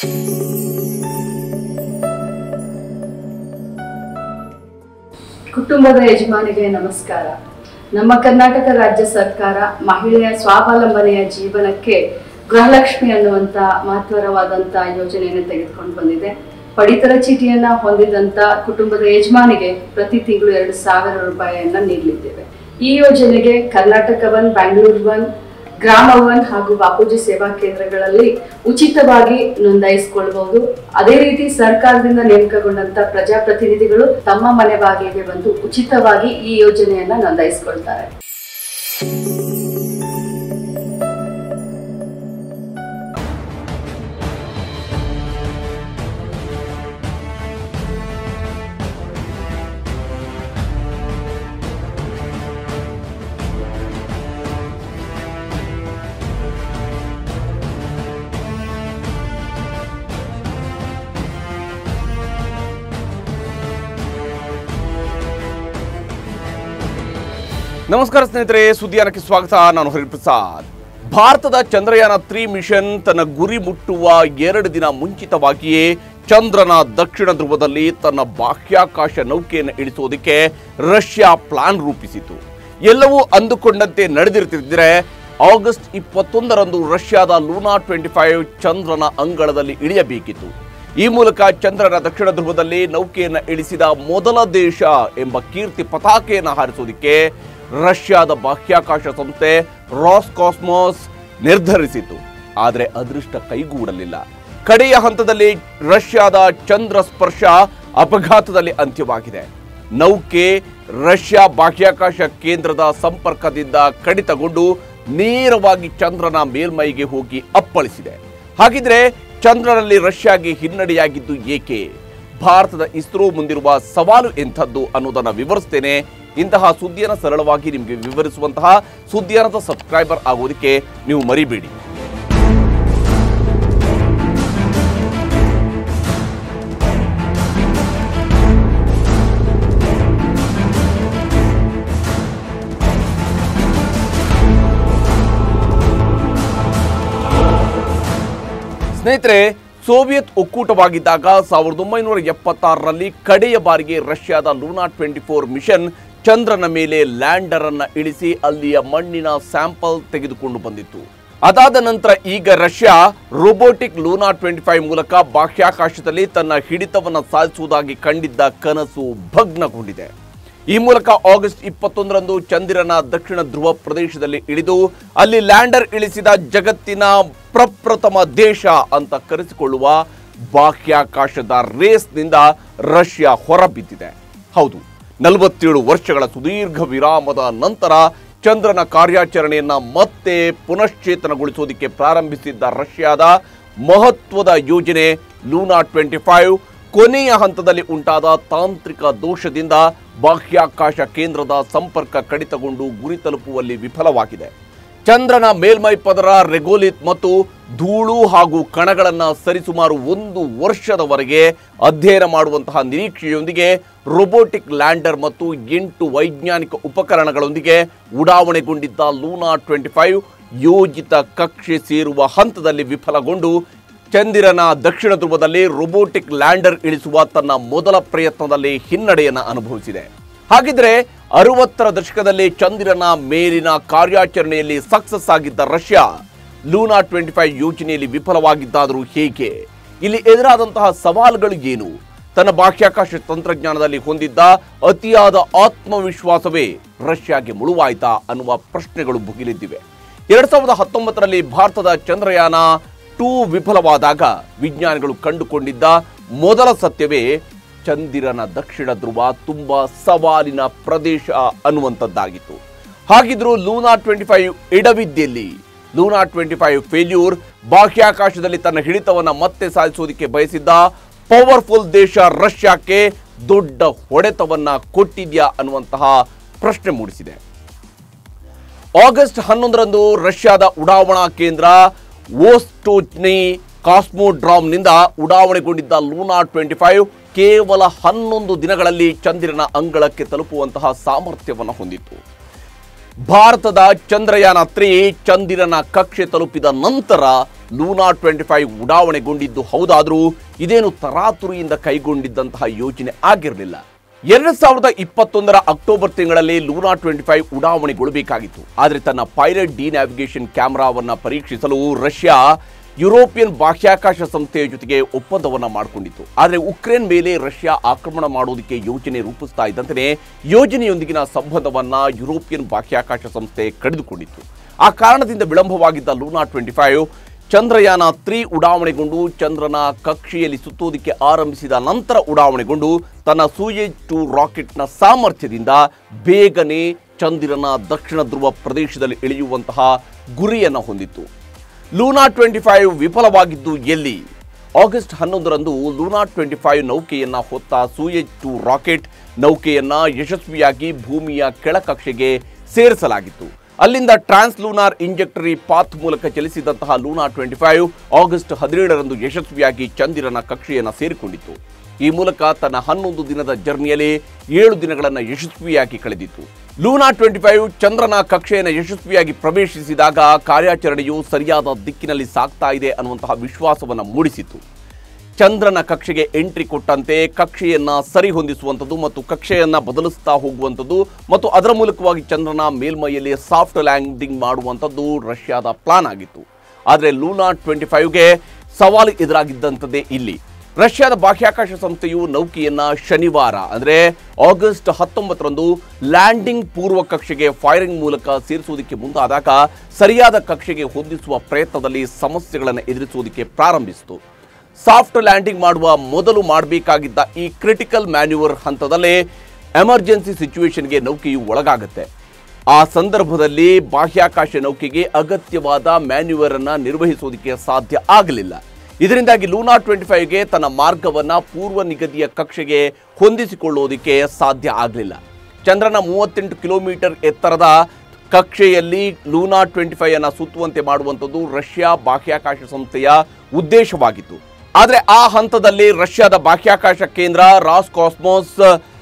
ಕುಟುಂಬದ ಯಜಮಾನಿಗೆ ನಮಸ್ಕಾರ ನಮ್ಮ ಕರ್ನಾಟಕ ರಾಜ್ಯ ಸರ್ಕಾರ ಮಹಿಳೆಯ ಸ್ವಾವಲಂಬನೆಯ ಜೀವನಕ್ಕೆ ಗೃಹಲಕ್ಷ್ಮಿ ಅನ್ನುವಂತ ಮಹತ್ವರವಾದಂತ ಯೋಜನೆಯನ್ನು ತೆಗೆದುಕೊಂಡು ಬಂದಿದೆ ಪಡಿತರ ಚೀಟಿಯನ್ನ ಹೊಂದಿದಂತ ಕುಟುಂಬದ ಯಜಮಾನಿಗೆ ಪ್ರತಿ ತಿಂಗಳು ಎರಡು ಸಾವಿರ ರೂಪಾಯಿಯನ್ನ ನೀಡಲಿದ್ದೇವೆ ಈ ಯೋಜನೆಗೆ Karnataka one Bangalore one Grama one ಹಾಗೂ ಬಾಪೂಜಿ ಸೇವಾ ಕೇಂದ್ರಗಳಲ್ಲಿ ಉಚಿತವಾಗಿ ನೋಂದಾಯಿಸಿಕೊಳ್ಳಬಹುದು ಅದೇ ರೀತಿ ಸರ್ಕಾರದಿಂದ ನೇಮಕಗೊಂಡಂತ ಪ್ರಜಾಪ್ರತಿನಿಧಿಗಳು ತಮ್ಮ ಮನೆ ಬಾಗಿಲಿಗೆ ಬಂದು ಉಚಿತವಾಗಿ ಈ ಯೋಜನೆಯನ್ನ ನೋಂದಾಯಿಸಿಕೊಳ್ತಾರೆ ನಮಸ್ಕಾರ ಸ್ನೇಹಿತರೆ ಸುದ್ದಿಯಾನಕ್ಕೆ ಸ್ವಾಗತ ನಾನು ಹರಿಪ್ರಸಾದ್ ಭಾರತದ ಚಂದ್ರಯಾನ ತ್ರೀ ಮಿಷನ್ ತನ್ನ ಗುರಿ ಮುಟ್ಟುವ ಎರಡು ದಿನ ಮುಂಚಿತವಾಗಿಯೇ ಚಂದ್ರನ ದಕ್ಷಿಣ ಧ್ರುವದಲ್ಲಿ ತನ್ನ ಬಾಹ್ಯಾಕಾಶ ನೌಕೆಯನ್ನು ಇಳಿಸೋದಕ್ಕೆ ರಷ್ಯಾ ಪ್ಲಾನ್ ರೂಪಿಸಿತು ಎಲ್ಲವೂ ಅಂದುಕೊಂಡಂತೆ ನಡೆದಿರ್ತಿದ್ರೆ ಆಗಸ್ಟ್ ಇಪ್ಪತ್ತೊಂದರಂದು ರಷ್ಯಾದ ಲೂನಾ ಟ್ವೆಂಟಿ ಫೈವ್ ಚಂದ್ರನ ಅಂಗಳದಲ್ಲಿ ಇಳಿಯಬೇಕಿತ್ತು ಈ ಮೂಲಕ ಚಂದ್ರನ ದಕ್ಷಿಣ ಧ್ರುವದಲ್ಲಿ ನೌಕೆಯನ್ನು ಇಳಿಸಿದ ಮೊದಲ ದೇಶ ಎಂಬ ಕೀರ್ತಿ ಪತಾಕೆಯನ್ನು ಹಾರಿಸೋದಕ್ಕೆ ರಷ್ಯಾದ ಬಾಹ್ಯಾಕಾಶ ಸಂಸ್ಥೆ ರಾಸ್ಕಾಸ್ಮೋಸ್ ನಿರ್ಧರಿಸಿತು ಆದರೆ ಅದೃಷ್ಟ ಕೈಗೂಡಲಿಲ್ಲ ಕಡೆಯ ಹಂತದಲ್ಲಿ ರಷ್ಯಾದ ಚಂದ್ರ ಸ್ಪರ್ಶ ಅಪಘಾತದಲ್ಲಿ ಅಂತ್ಯವಾಗಿದೆ ನೌಕೆ ರಷ್ಯಾ ಬಾಹ್ಯಾಕಾಶ ಕೇಂದ್ರದ ಸಂಪರ್ಕದಿಂದ ಕಡಿತಗೊಂಡು ನೇರವಾಗಿ ಚಂದ್ರನ ಮೇಲ್ಮೈಗೆ ಹೋಗಿ ಅಪ್ಪಳಿಸಿದೆ ಹಾಗಿದ್ರೆ ಚಂದ್ರನಲ್ಲಿ ರಷ್ಯಾಗೆ ಹಿನ್ನಡೆಯಾಗಿದ್ದು ಏಕೆ ಭಾರತದ ಇಸ್ರೋ ಮುಂದಿರುವ ಸವಾಲು ಎಂಥದ್ದು ಅನ್ನೋದನ್ನ ವಿವರಿಸ್ತೇನೆ ಇಂತಹ ಸುದ್ದಿಯನ್ನು ಸರಳವಾಗಿ ನಿಮಗೆ ವಿವರಿಸುವಂತಹ ಸುದ್ದಿಯಾನದ ಸಬ್ಸ್ಕ್ರೈಬರ್ ಆಗೋದಕ್ಕೆ ನೀವು ಮರಿಬೇಡಿ ಸ್ನೇಹಿತರೆ ಸೋವಿಯತ್ ಒಕ್ಕೂಟವಾಗಿದ್ದಾಗ ಸಾವಿರದ ಒಂಬೈನೂರ ಎಪ್ಪತ್ತಾರರಲ್ಲಿ ಕಡೆಯ ಬಾರಿಗೆ ರಷ್ಯಾದ ಲೂನಾ ಟ್ವೆಂಟಿ ಫೋರ್ ಮಿಷನ್ ಚಂದ್ರನ ಮೇಲೆ ಲ್ಯಾಂಡರ್ ಅನ್ನ ಇಳಿಸಿ ಅಲ್ಲಿಯ ಮಣ್ಣಿನ ಸ್ಯಾಂಪಲ್ ತೆಗೆದುಕೊಂಡು ಬಂದಿತ್ತು ಅದಾದ ನಂತರ ಈಗ Russia robotic Luna twenty five ಮೂಲಕ ಬಾಹ್ಯಾಕಾಶದಲ್ಲಿ ತನ್ನ ಹಿಡಿತವನ್ನು ಸಾಧಿಸುವುದಾಗಿ ಕಂಡಿದ್ದ ಕನಸು ಭಗ್ನಗೊಂಡಿದೆ ಈ ಮೂಲಕ ಆಗಸ್ಟ್ ಇಪ್ಪತ್ತೊಂದರಂದು ಚಂದಿರನ ದಕ್ಷಿಣ ಧ್ರುವ ಪ್ರದೇಶದಲ್ಲಿ ಇಳಿದು ಅಲ್ಲಿ ಲ್ಯಾಂಡರ್ ಇಳಿಸಿದ ಜಗತ್ತಿನ ಪ್ರಪ್ರಥಮ ದೇಶ ಅಂತ ಕರೆಸಿಕೊಳ್ಳುವ ಬಾಹ್ಯಾಕಾಶದ ರೇಸ್ನಿಂದ ರಷ್ಯಾ ಹೊರಬಿದ್ದಿದೆ ಹೌದು ನಲವತ್ತೇಳು ವರ್ಷಗಳ ಸುದೀರ್ಘ ವಿರಾಮದ ನಂತರ ಚಂದ್ರನ ಕಾರ್ಯಾಚರಣೆಯನ್ನ ಮತ್ತೆ ಪುನಶ್ಚೇತನಗೊಳಿಸೋದಕ್ಕೆ ಪ್ರಾರಂಭಿಸಿದ್ದ ರಷ್ಯಾದ ಮಹತ್ವದ ಯೋಜನೆ ಲೂನಾ ಟ್ವೆಂಟಿ ಫೈವ್ ಕೊನೆಯ ಹಂತದಲ್ಲಿ ಉಂಟಾದ ತಾಂತ್ರಿಕ ದೋಷದಿಂದ ಬಾಹ್ಯಾಕಾಶ ಕೇಂದ್ರದ ಸಂಪರ್ಕ ಕಡಿತಗೊಂಡು ಗುರಿ ತಲುಪುವಲ್ಲಿ ವಿಫಲವಾಗಿದೆ ಚಂದ್ರನ ಮೇಲ್ಮೈ ಪದರ ರೆಗೋಲಿತ್ ಮತ್ತು ಧೂಳು ಹಾಗೂ ಕಣಗಳನ್ನು ಸರಿಸುಮಾರು ಒಂದು ವರ್ಷದವರೆಗೆ ಅಧ್ಯಯನ ಮಾಡುವಂತಹ ನಿರೀಕ್ಷೆಯೊಂದಿಗೆ ರೋಬೋಟಿಕ್ ಲ್ಯಾಂಡರ್ ಮತ್ತು ಎಂಟು ವೈಜ್ಞಾನಿಕ ಉಪಕರಣಗಳೊಂದಿಗೆ ಉಡಾವಣೆಗೊಂಡಿದ್ದ ಲೂನಾ ಟ್ವೆಂಟಿ ಫೈವ್ ಯೋಜಿತ ಕಕ್ಷೆ ಸೇರುವ ಹಂತದಲ್ಲಿ ವಿಫಲಗೊಂಡು ಚಂದಿರನ ದಕ್ಷಿಣ ಧ್ರುವದಲ್ಲಿ ರೋಬೋಟಿಕ್ ಲ್ಯಾಂಡರ್ ಇಳಿಸುವ ತನ್ನ ಮೊದಲ ಪ್ರಯತ್ನದಲ್ಲಿ ಹಿನ್ನಡೆಯನ್ನು ಅನುಭವಿಸಿದೆ ಹಾಗಿದ್ರೆ ಅರವತ್ತರ ದಶಕದಲ್ಲಿ ಚಂದಿರನ ಮೇಲಿನ ಕಾರ್ಯಾಚರಣೆಯಲ್ಲಿ ಸಕ್ಸಸ್ ಆಗಿದ್ದ ರಷ್ಯಾ ಲೂನಾ ಟ್ವೆಂಟಿ ಫೈವ್ ಯೋಜನೆಯಲ್ಲಿ ವಿಫಲವಾಗಿದ್ದಾದರೂ ಹೇಗೆ ಇಲ್ಲಿ ಎದುರಾದಂತಹ ಸವಾಲುಗಳು ಏನು ತನ್ನ ಬಾಹ್ಯಾಕಾಶ ತಂತ್ರಜ್ಞಾನದಲ್ಲಿ ಹೊಂದಿದ್ದ ಅತಿಯಾದ ಆತ್ಮವಿಶ್ವಾಸವೇ ರಷ್ಯಾಗೆ ಮುಳುವಾಯ್ತಾ ಅನ್ನುವ ಪ್ರಶ್ನೆಗಳು ಭುಗಿಲಿದ್ದಿವೆ ಎರಡ್ ಸಾವಿರದ ಹತ್ತೊಂಬತ್ತರಲ್ಲಿ ಭಾರತದ ಚಂದ್ರಯಾನ ಟೂ ವಿಫಲವಾದಾಗ ವಿಜ್ಞಾನಿಗಳು ಕಂಡುಕೊಂಡಿದ್ದ ಮೊದಲ ಸತ್ಯವೇ ಚಂದಿರನ ದಕ್ಷಿಣ ಧ್ರುವ ತುಂಬಾ ಸವಾಲಿನ ಪ್ರದೇಶ ಅನ್ನುವಂಥದ್ದಾಗಿತ್ತು ಹಾಗಿದ್ರೂ ಲೂನಾ ಟ್ವೆಂಟಿ ಫೈವ್ ಎಡವಿದ್ಯಲ್ಲಿ ಲೂನಾ ಟ್ವೆಂಟಿ ಫೈವ್ ಫೇಲ್ಯೂರ್ ಬಾಹ್ಯಾಕಾಶದಲ್ಲಿ ತನ್ನ ಹಿಡಿತವನ್ನ ಮತ್ತೆ ಸಾಧಿಸೋದಕ್ಕೆ ಬಯಸಿದ್ದ ಪವರ್ಫುಲ್ ದೇಶ ರಷ್ಯಾಕ್ಕೆ ದೊಡ್ಡ ಹೊಡೆತವನ್ನ ಕೊಟ್ಟಿದ್ಯಾ ಅನ್ನುವಂತಹ ಪ್ರಶ್ನೆ ಮೂಡಿಸಿದೆ ಆಗಸ್ಟ್ ಹನ್ನೊಂದರಂದು ರಷ್ಯಾದ ಉಡಾವಣಾ ಕೇಂದ್ರ ಓಸ್ಟೋಚ್ನಿ ಕಾಸ್ಮೋಡ್ರಾಮ್ನಿಂದ ಉಡಾವಣೆಗೊಂಡಿದ್ದ ಲೂನಾ ಟ್ವೆಂಟಿ ಫೈವ್ ಕೇವಲ ಹನ್ನೊಂದು ದಿನಗಳಲ್ಲಿ ಚಂದಿರನ ಅಂಗಳಕ್ಕೆ ತಲುಪುವಂತಹ ಸಾಮರ್ಥ್ಯವನ್ನು ಹೊಂದಿತ್ತು ಭಾರತದ ಚಂದ್ರಯಾನ ತ್ರೀ ಚಂದಿರನ ಕಕ್ಷೆ ತಲುಪಿದ ನಂತರ ಲೂನಾ ಟ್ವೆಂಟಿ ಫೈವ್ ಉಡಾವಣೆಗೊಂಡಿದ್ದು ಹೌದಾದರೂ ಇದೇನು ತರಾತುರಿಯಿಂದ ಕೈಗೊಂಡಿದ್ದಂತಹ ಯೋಜನೆ ಆಗಿರಲಿಲ್ಲ ಎರಡು ಸಾವಿರದ ಇಪ್ಪತ್ತೊಂದರ ಅಕ್ಟೋಬರ್ ತಿಂಗಳಲ್ಲಿ ಲೂನಾ ಟ್ವೆಂಟಿ ಫೈವ್ ಉಡಾವಣೆಗೊಳ್ಳಬೇಕಾಗಿತ್ತು ಆದರೆ ತನ್ನ ಪೈಲಟ್ ಡಿ ನ್ಯಾವಿಗೇಷನ್ ಕ್ಯಾಮೆರಾವನ್ನು ಪರೀಕ್ಷಿಸಲು ರಷ್ಯಾ ಯುರೋಪಿಯನ್ ಬಾಹ್ಯಾಕಾಶ ಸಂಸ್ಥೆಯ ಜೊತೆಗೆ ಒಪ್ಪಂದವನ್ನ ಮಾಡಿಕೊಂಡಿತ್ತು ಆದರೆ ಉಕ್ರೇನ್ ಮೇಲೆ ರಷ್ಯಾ ಆಕ್ರಮಣ ಮಾಡೋದಕ್ಕೆ ಯೋಜನೆ ರೂಪಿಸ್ತಾ ಇದ್ದಂತೆಯೇ ಯೋಜನೆಯೊಂದಿಗಿನ ಸಂಬಂಧವನ್ನ ಯುರೋಪಿಯನ್ ಬಾಹ್ಯಾಕಾಶ ಸಂಸ್ಥೆ ಕಡಿದುಕೊಂಡಿತ್ತು ಆ ಕಾರಣದಿಂದ ವಿಳಂಬವಾಗಿದ್ದ Luna twenty five Chandrayaan three ಉಡಾವಣೆಗೊಂಡು ಚಂದ್ರನ ಕಕ್ಷೆಯಲ್ಲಿ ಸುತ್ತೋದಕ್ಕೆ ಆರಂಭಿಸಿದ ನಂತರ ಉಡಾವಣೆಗೊಂಡು ತನ್ನ ಸೂಯೇಜ್ ಟು ರಾಕೆಟ್ನ ಸಾಮರ್ಥ್ಯದಿಂದ ಬೇಗನೆ ಚಂದಿರನ ದಕ್ಷಿಣ ಧ್ರುವ ಪ್ರದೇಶದಲ್ಲಿ ಇಳಿಯುವಂತಹ ಗುರಿಯನ್ನು ಹೊಂದಿತ್ತು ಲೂನಾ ಟ್ವೆಂಟಿ ಫೈವ್ ವಿಫಲವಾಗಿದ್ದು ಎಲ್ಲಿ ಆಗಸ್ಟ್ ಹನ್ನೊಂದರಂದು ಲೂನಾ ಟ್ವೆಂಟಿ ಫೈವ್ ನೌಕೆಯನ್ನ ಹೊತ್ತ ಸೂಯೇಜ್ ಟು ರಾಕೆಟ್ ನೌಕೆಯನ್ನ ಯಶಸ್ವಿಯಾಗಿ ಭೂಮಿಯ ಕೆಳಕಕ್ಷೆಗೆ ಸೇರಿಸಲಾಗಿತ್ತು ಅಲ್ಲಿಂದ ಟ್ರಾನ್ಸ್ ಲೂನಾರ್ ಇಂಜೆಕ್ಟರಿ ಪಾತ್ ಮೂಲಕ ಚಲಿಸಿದಂತಹ ಲೂನಾ ಟ್ವೆಂಟಿ ಫೈವ್ ಆಗಸ್ಟ್ ಹದಿನೇಳರಂದು ಯಶಸ್ವಿಯಾಗಿ ಚಂದಿರನ ಕಕ್ಷೆಯನ್ನು ಸೇರಿಕೊಂಡಿತ್ತು ಈ ಮೂಲಕ ತನ್ನ ಹನ್ನೊಂದು ದಿನದ ಜರ್ನಿಯಲ್ಲಿ ಏಳು ದಿನಗಳನ್ನು ಯಶಸ್ವಿಯಾಗಿ ಕಳೆದಿತ್ತು ಲೂನಾ ಟ್ವೆಂಟಿ ಫೈವ್ ಚಂದ್ರನ ಕಕ್ಷೆಯನ್ನು ಯಶಸ್ವಿಯಾಗಿ ಪ್ರವೇಶಿಸಿದಾಗ ಕಾರ್ಯಾಚರಣೆಯು ಸರಿಯಾದ ದಿಕ್ಕಿನಲ್ಲಿ ಸಾಗ್ತಾ ಇದೆ ಅನ್ನುವಂತಹ ವಿಶ್ವಾಸವನ್ನು ಮೂಡಿಸಿತು ಚಂದ್ರನ ಕಕ್ಷೆಗೆ ಎಂಟ್ರಿ ಕೊಟ್ಟಂತೆ ಕಕ್ಷೆಯನ್ನ ಸರಿ ಹೊಂದಿಸುವಂಥದ್ದು ಮತ್ತು ಕಕ್ಷೆಯನ್ನ ಬದಲಿಸ್ತಾ ಹೋಗುವಂಥದ್ದು ಮತ್ತು ಅದರ ಮೂಲಕವಾಗಿ ಚಂದ್ರನ ಮೇಲ್ಮೈಯಲ್ಲಿ ಸಾಫ್ಟ್ ಲ್ಯಾಂಡಿಂಗ್ ಮಾಡುವಂಥದ್ದು ರಷ್ಯಾದ ಪ್ಲಾನ್ ಆಗಿತ್ತು ಆದರೆ ಲೂನಾ ಟ್ವೆಂಟಿ ಫೈವ್ಗೆ ಸವಾಲು ಎದುರಾಗಿದ್ದಂಥದ್ದೇ ಇಲ್ಲಿ ರಷ್ಯಾದ ಬಾಹ್ಯಾಕಾಶ ಸಂಸ್ಥೆಯು ನೌಕೆಯನ್ನ ಶನಿವಾರ ಅಂದರೆ ಆಗಸ್ಟ್ ಹತ್ತೊಂಬತ್ತರಂದು ಲ್ಯಾಂಡಿಂಗ್ ಪೂರ್ವ ಕಕ್ಷೆಗೆ ಫೈರಿಂಗ್ ಮೂಲಕ ಸೇರಿಸುವುದಕ್ಕೆ ಮುಂದಾದಾಗ ಸರಿಯಾದ ಕಕ್ಷೆಗೆ ಹೊಂದಿಸುವ ಪ್ರಯತ್ನದಲ್ಲಿ ಸಮಸ್ಯೆಗಳನ್ನು ಎದುರಿಸುವುದಕ್ಕೆ ಪ್ರಾರಂಭಿಸಿತು ಸಾಫ್ಟ್ ಲ್ಯಾಂಡಿಂಗ್ ಮಾಡುವ ಮೊದಲು ಮಾಡಬೇಕಾಗಿದ್ದ ಈ ಕ್ರಿಟಿಕಲ್ ಮ್ಯಾನ್ಯೂವರ್ ಹಂತದಲ್ಲೇ ಎಮರ್ಜೆನ್ಸಿ ಸಿಚುವೇಶನ್ಗೆ ನೌಕೆಯು ಒಳಗಾಗುತ್ತೆ ಆ ಸಂದರ್ಭದಲ್ಲಿ ಬಾಹ್ಯಾಕಾಶ ನೌಕೆಗೆ ಅಗತ್ಯವಾದ ಮ್ಯಾನ್ಯೂವರ್ ಅನ್ನ ನಿರ್ವಹಿಸುವುದಕ್ಕೆ ಸಾಧ್ಯ ಆಗಲಿಲ್ಲ ಇದರಿಂದಾಗಿ ಲೂನಾ ಟ್ವೆಂಟಿ ಫೈವ್ಗೆ ತನ್ನ ಮಾರ್ಗವನ್ನ ಪೂರ್ವ ನಿಗದಿಯ ಕಕ್ಷೆಗೆ ಹೊಂದಿಸಿಕೊಳ್ಳುವುದಕ್ಕೆ ಸಾಧ್ಯ ಆಗಲಿಲ್ಲ ಚಂದ್ರನ ಮೂವತ್ತೆಂಟು ಕಿಲೋಮೀಟರ್ ಎತ್ತರದ ಕಕ್ಷೆಯಲ್ಲಿ ಲೂನಾ ಟ್ವೆಂಟಿ ಫೈವ್ ಅನ್ನ ಸುತ್ತುವಂತೆ ಮಾಡುವಂಥದ್ದು ರಷ್ಯಾ ಬಾಹ್ಯಾಕಾಶ ಸಂಸ್ಥೆಯ ಉದ್ದೇಶವಾಗಿತ್ತು ಆದರೆ ಆ ಹಂತದಲ್ಲಿ ರಷ್ಯಾದ ಬಾಹ್ಯಾಕಾಶ ಕೇಂದ್ರ Roscosmos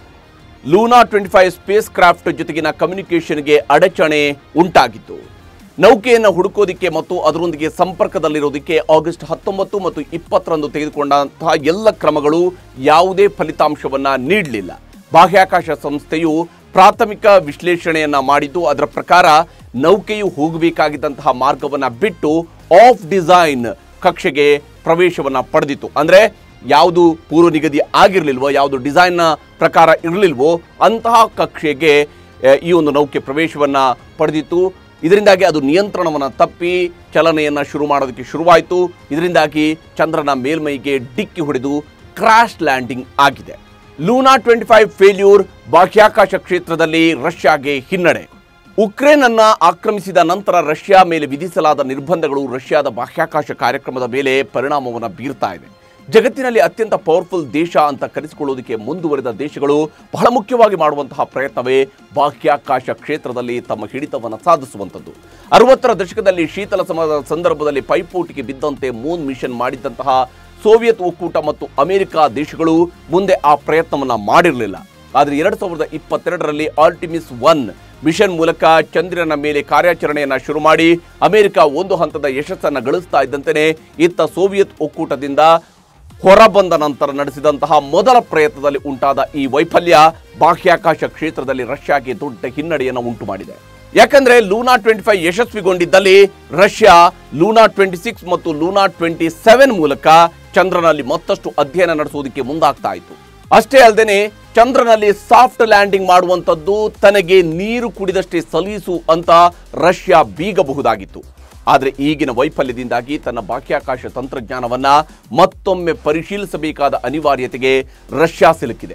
Luna twenty five spacecraft ಜೊತೆಗಿನ ಕಮ್ಯುನಿಕೇಷನ್ಗೆ ಅಡಚಣೆ ಉಂಟಾಗಿತ್ತು ನೌಕೆಯನ್ನು ಹುಡುಕೋದಿಕ್ಕೆ ಮತ್ತು ಅದರೊಂದಿಗೆ ಸಂಪರ್ಕದಲ್ಲಿರೋದಕ್ಕೆ ಆಗಸ್ಟ್ ಹತ್ತೊಂಬತ್ತು ಮತ್ತು ಇಪ್ಪತ್ತರಂದು ತೆಗೆದುಕೊಂಡಂತಹ ಎಲ್ಲ ಕ್ರಮಗಳು ಯಾವುದೇ ಫಲಿತಾಂಶವನ್ನ ನೀಡಲಿಲ್ಲ ಬಾಹ್ಯಾಕಾಶ ಸಂಸ್ಥೆಯು ಪ್ರಾಥಮಿಕ ವಿಶ್ಲೇಷಣೆಯನ್ನ ಮಾಡಿದ್ದು ಅದರ ಪ್ರಕಾರ ನೌಕೆಯು ಹೋಗಬೇಕಾಗಿದ್ದಂತಹ ಮಾರ್ಗವನ್ನ ಬಿಟ್ಟು ಆಫ್ ಡಿಸೈನ್ ಕಕ್ಷೆಗೆ ಪ್ರವೇಶವನ್ನ ಪಡೆದಿತ್ತು ಅಂದ್ರೆ ಯಾವುದು ಪೂರ್ವ ನಿಗದಿ ಆಗಿರಲಿಲ್ವೋ ಯಾವುದು ಡಿಸೈನ್ನ ಪ್ರಕಾರ ಇರಲಿಲ್ವೋ ಅಂತಹ ಕಕ್ಷೆಗೆ ಆ, ಈ ಒಂದು ನೌಕೆ ಪ್ರವೇಶವನ್ನ ಪಡೆದಿತ್ತು ಇದರಿಂದಾಗಿ ಅದು ನಿಯಂತ್ರಣವನ್ನು ತಪ್ಪಿ ಚಲನೆಯನ್ನ ಶುರು ಮಾಡೋದಕ್ಕೆ ಶುರುವಾಯಿತು ಇದರಿಂದಾಗಿ ಚಂದ್ರನ ಮೇಲ್ಮೈಗೆ ಡಿಕ್ಕಿ ಹೊಡೆದು ಕ್ರಾಶ್ ಲ್ಯಾಂಡಿಂಗ್ ಆಗಿದೆ ಲೂನಾ ಟ್ವೆಂಟಿ ಫೈವ್ ಫೇಲ್ಯೂರ್ ಬಾಹ್ಯಾಕಾಶ ಕ್ಷೇತ್ರದಲ್ಲಿ ರಷ್ಯಾಗೆ ಹಿನ್ನಡೆ ಉಕ್ರೇನ್ ಅನ್ನ ಆಕ್ರಮಿಸಿದ ನಂತರ ರಷ್ಯಾ ಮೇಲೆ ವಿಧಿಸಲಾದ ನಿರ್ಬಂಧಗಳು ರಷ್ಯಾದ ಬಾಹ್ಯಾಕಾಶ ಕಾರ್ಯಕ್ರಮದ ಮೇಲೆ ಪರಿಣಾಮವನ್ನು ಬೀರ್ತಾ ಇದೆ ಜಗತ್ತಿನಲ್ಲಿ ಅತ್ಯಂತ ಪವರ್ಫುಲ್ ದೇಶ ಅಂತ ಕರೆಸಿಕೊಳ್ಳುವುದಕ್ಕೆ ಮುಂದುವರೆದ ದೇಶಗಳು ಬಹಳ ಮುಖ್ಯವಾಗಿ ಮಾಡುವಂತಹ ಪ್ರಯತ್ನವೇ ಬಾಹ್ಯಾಕಾಶ ಕ್ಷೇತ್ರದಲ್ಲಿ ತಮ್ಮ ಹಿಡಿತವನ್ನು ಸಾಧಿಸುವಂಥದ್ದು ಅರವತ್ತರ ದಶಕದಲ್ಲಿ ಶೀತಲ ಸಮರದ ಸಂದರ್ಭದಲ್ಲಿ ಪೈಪೋಟಿಗೆ ಬಿದ್ದಂತೆ ಮೂನ್ ಮಿಷನ್ ಮಾಡಿದ್ದಂತಹ ಸೋವಿಯತ್ ಒಕ್ಕೂಟ ಮತ್ತು ಅಮೆರಿಕ ದೇಶಗಳು ಮುಂದೆ ಆ ಪ್ರಯತ್ನವನ್ನ ಮಾಡಿರಲಿಲ್ಲ ಆದರೆ ಎರಡು ಸಾವಿರದ ಇಪ್ಪತ್ತೆರಡರಲ್ಲಿ ಆಲ್ಟಿಮಿಸ್ ಒನ್ ಮಿಷನ್ ಮೂಲಕ ಚಂದ್ರನ ಮೇಲೆ ಕಾರ್ಯಾಚರಣೆಯನ್ನ ಶುರು ಮಾಡಿ ಅಮೆರಿಕ ಒಂದು ಹಂತದ ಯಶಸ್ಸನ್ನು ಗಳಿಸ್ತಾ ಇದ್ದಂತೆಯೇ ಇತ್ತ ಸೋವಿಯತ್ ಒಕ್ಕೂಟದಿಂದ ಹೊರಬಂದ ನಂತರ ನಡೆಸಿದಂತಹ ಮೊದಲ ಪ್ರಯತ್ನದಲ್ಲಿ ಉಂಟಾದ ಈ ವೈಫಲ್ಯ ಬಾಹ್ಯಾಕಾಶ ಕ್ಷೇತ್ರದಲ್ಲಿ ರಷ್ಯಾಗೆ ದೊಡ್ಡ ಹಿನ್ನಡೆಯನ್ನು ಉಂಟು ಮಾಡಿದೆ ಯಾಕಂದ್ರೆ ಲೂನಾ ಟ್ವೆಂಟಿ ಫೈವ್ ಯಶಸ್ವಿಗೊಂಡಿದ್ದಲ್ಲಿ ರಷ್ಯಾ ಲೂನಾ ಟ್ವೆಂಟಿ ಸಿಕ್ಸ್ ಮತ್ತು ಲೂನಾ ಟ್ವೆಂಟಿ ಸೆವೆನ್ ಮೂಲಕ ಚಂದ್ರನಲ್ಲಿ ಮತ್ತಷ್ಟು ಅಧ್ಯಯನ ನಡೆಸುವುದಕ್ಕೆ ಮುಂದಾಗ್ತಾ ಇತ್ತು ಅಷ್ಟೇ ಅಲ್ಲದೆ ಚಂದ್ರನಲ್ಲಿ ಸಾಫ್ಟ್ ಲ್ಯಾಂಡಿಂಗ್ ಮಾಡುವಂಥದ್ದು ತನಗೆ ನೀರು ಕುಡಿದಷ್ಟೇ ಸಲೀಸು ಅಂತ ರಷ್ಯಾ ಬೀಗಬಹುದಾಗಿತ್ತು ಆದರೆ ಈಗಿನ ವೈಫಲ್ಯದಿಂದಾಗಿ ತನ್ನ ಬಾಹ್ಯಾಕಾಶ ತಂತ್ರಜ್ಞಾನವನ್ನ ಮತ್ತೊಮ್ಮೆ ಪರಿಶೀಲಿಸಬೇಕಾದ ಅನಿವಾರ್ಯತೆಗೆ ರಷ್ಯಾ ಸಿಲುಕಿದೆ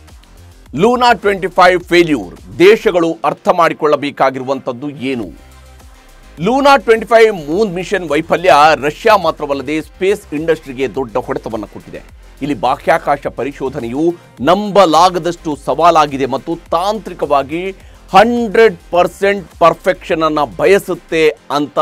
ಲೂನಾ ಟ್ವೆಂಟಿ ಫೈವ್ ಫೇಲ್ಯೂರ್ ದೇಶಗಳು ಅರ್ಥ ಮಾಡಿಕೊಳ್ಳಬೇಕಾಗಿರುವಂಥದ್ದು ಏನು Luna twenty five moon mission ವೈಫಲ್ಯ ರಷ್ಯಾ ಮಾತ್ರವಲ್ಲದೆ ಸ್ಪೇಸ್ ಇಂಡಸ್ಟ್ರಿಗೆ ದೊಡ್ಡ ಹೊಡೆತವನ್ನು ಕೊಟ್ಟಿದೆ ಇಲ್ಲಿ ಬಾಹ್ಯಾಕಾಶ ಪರಿಶೋಧನೆಯು ನಂಬಲಾಗದಷ್ಟು ಸವಾಲಾಗಿದೆ ಮತ್ತು ತಾಂತ್ರಿಕವಾಗಿ ಹಂಡ್ರೆಡ್ ಪರ್ಸೆಂಟ್ ಪರ್ಫೆಕ್ಷನ್ ಅನ್ನ ಬಯಸುತ್ತೆ ಅಂತ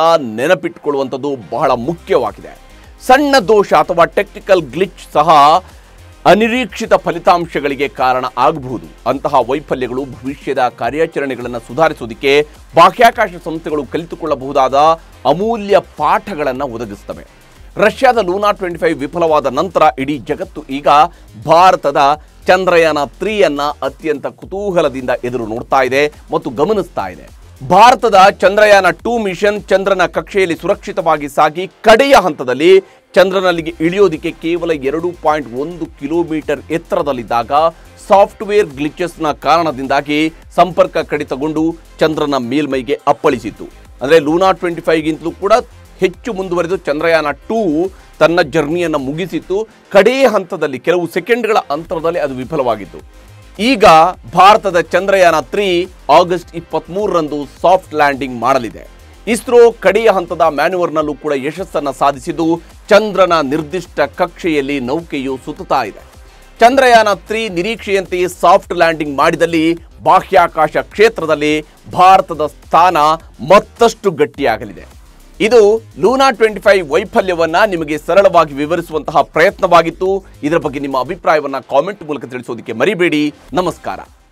ನೆನಪಿಟ್ಟುಕೊಳ್ಳುವಂಥದ್ದು ಬಹಳ ಮುಖ್ಯವಾಗಿದೆ ಸಣ್ಣ ದೋಷ ಅಥವಾ ಟೆಕ್ನಿಕಲ್ ಗ್ಲಿಚ್ ಸಹ ಅನಿರೀಕ್ಷಿತ ಫಲಿತಾಂಶಗಳಿಗೆ ಕಾರಣ ಆಗಬಹುದು ಅಂತಹ ವೈಫಲ್ಯಗಳು ಭವಿಷ್ಯದ ಕಾರ್ಯಾಚರಣೆಗಳನ್ನು ಸುಧಾರಿಸುವುದಕ್ಕೆ ಬಾಹ್ಯಾಕಾಶ ಸಂಸ್ಥೆಗಳು ಕಲಿತುಕೊಳ್ಳಬಹುದಾದ ಅಮೂಲ್ಯ ಪಾಠಗಳನ್ನು ಒದಗಿಸ್ತವೆ ರಷ್ಯಾದ ಲೂನಾ ಟ್ವೆಂಟಿ ಫೈವ್ ವಿಫಲವಾದ ನಂತರ ಇಡೀ ಜಗತ್ತು ಈಗ ಭಾರತದ ಚಂದ್ರಯಾನ ತ್ರೀಯನ್ನ ಅತ್ಯಂತ ಕುತೂಹಲದಿಂದ ಎದುರು ನೋಡ್ತಾ ಇದೆ ಮತ್ತು ಗಮನಿಸ್ತಾ ಇದೆ ಭಾರತದ ಚಂದ್ರಯಾನ ಟೂ ಮಿಷನ್ ಚಂದ್ರನ ಕಕ್ಷೆಯಲ್ಲಿ ಸುರಕ್ಷಿತವಾಗಿ ಸಾಗಿ ಕಡೆಯ ಹಂತದಲ್ಲಿ ಚಂದ್ರನಲ್ಲಿಗೆ ಇಳಿಯೋದಿಕ್ಕೆ ಕೇವಲ ಎರಡು ಪಾಯಿಂಟ್ ಒಂದು ಕಿಲೋಮೀಟರ್ ಎತ್ತರದಲ್ಲಿದ್ದಾಗ ಸಾಫ್ಟ್ವೇರ್ ಗ್ಲಿಚಸ್ನ ಕಾರಣದಿಂದಾಗಿ ಸಂಪರ್ಕ ಕಡಿತಗೊಂಡು ಚಂದ್ರನ ಮೇಲ್ಮೈಗೆ ಅಪ್ಪಳಿಸಿತು ಅಂದರೆ ಲೂನಾ ಟ್ವೆಂಟಿ ಫೈವ್ಗಿಂತಲೂ ಕೂಡ ಹೆಚ್ಚು ಮುಂದುವರೆದು ಚಂದ್ರಯಾನ ಟೂ ತನ್ನ ಜರ್ನಿಯನ್ನು ಮುಗಿಸಿತ್ತು ಕಡೇ ಹಂತದಲ್ಲಿ ಕೆಲವು ಸೆಕೆಂಡ್ಗಳ ಅಂತರದಲ್ಲಿ ಅದು ವಿಫಲವಾಗಿತ್ತು ಈಗ ಭಾರತದ ಚಂದ್ರಯಾನ ತ್ರೀ ಆಗಸ್ಟ್ ಇಪ್ಪತ್ತ್ಮೂರರಂದು ಸಾಫ್ಟ್ ಲ್ಯಾಂಡಿಂಗ್ ಮಾಡಲಿದೆ ಇಸ್ರೋ ಕಡೆಯ ಹಂತದ ಮ್ಯಾನ್ಯುವರ್ನಲ್ಲೂ ಕೂಡ ಯಶಸ್ಸನ್ನು ಸಾಧಿಸಿದ್ದು ಚಂದ್ರನ ನಿರ್ದಿಷ್ಟ ಕಕ್ಷೆಯಲ್ಲಿ ನೌಕೆಯು ಸುತ್ತುತ್ತಾ ಇದೆ ಚಂದ್ರಯಾನ ತ್ರೀ ನಿರೀಕ್ಷೆಯಂತೆಯೇ ಸಾಫ್ಟ್ ಲ್ಯಾಂಡಿಂಗ್ ಮಾಡಿದಲ್ಲಿ ಬಾಹ್ಯಾಕಾಶ ಕ್ಷೇತ್ರದಲ್ಲಿ ಭಾರತದ ಸ್ಥಾನ ಮತ್ತಷ್ಟು ಗಟ್ಟಿಯಾಗಲಿದೆ ಇದು ಲೂನಾ ಟ್ವೆಂಟಿ ಫೈವ್ ವೈಫಲ್ಯವನ್ನ ನಿಮಗೆ ಸರಳವಾಗಿ ವಿವರಿಸುವಂತಹ ಪ್ರಯತ್ನವಾಗಿತ್ತು ಇದರ ಬಗ್ಗೆ ನಿಮ್ಮ ಅಭಿಪ್ರಾಯವನ್ನ ಕಾಮೆಂಟ್ ಮೂಲಕ ತಿಳಿಸೋದಕ್ಕೆ ಮರಿಬೇಡಿ ನಮಸ್ಕಾರ